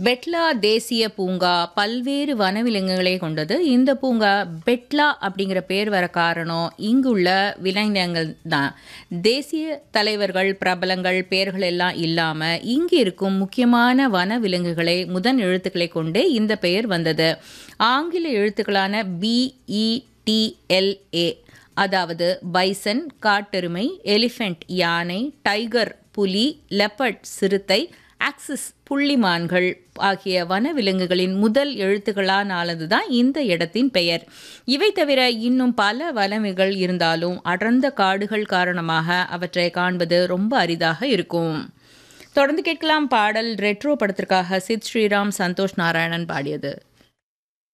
பெட்லா தேசிய பூங்கா பல்வேறு வனவிலங்குகளை கொண்டது இந்த பூங்கா பெட்லா அப்படிங்கிற பேர் வர காரணம் இங்குள்ள விலங்கினங்கள் தான் தேசிய தலைவர்கள் பிரபலங்கள் பெயர்கள் எல்லாம் இல்லாம இங்கு இருக்கும் முக்கியமான வனவிலங்குகளை முதன் எழுத்துக்களை கொண்டே இந்த பெயர் வந்தது ஆங்கில எழுத்துக்களான பிஇடிஎல்ஏ அதாவது பைசன் காட்டெருமை எலிஃபெண்ட் யானை டைகர் புலி லெப்பர்ட் சிறுத்தை ஆக்சிஸ் புள்ளிமான்கள் ஆகிய வனவிலங்குகளின் முதல் எழுத்துக்களானாலது தான் இந்த இடத்தின் பெயர் இவை தவிர இன்னும் பல வனவிகள் இருந்தாலும் அடர்ந்த காடுகள் காரணமாக அவற்றை காண்பது ரொம்ப அரிதாக இருக்கும் தொடர்ந்து கேட்கலாம் பாடல் ரெட்ரோ படத்திற்காக சித் ஸ்ரீராம் சந்தோஷ் நாராயணன் பாடியது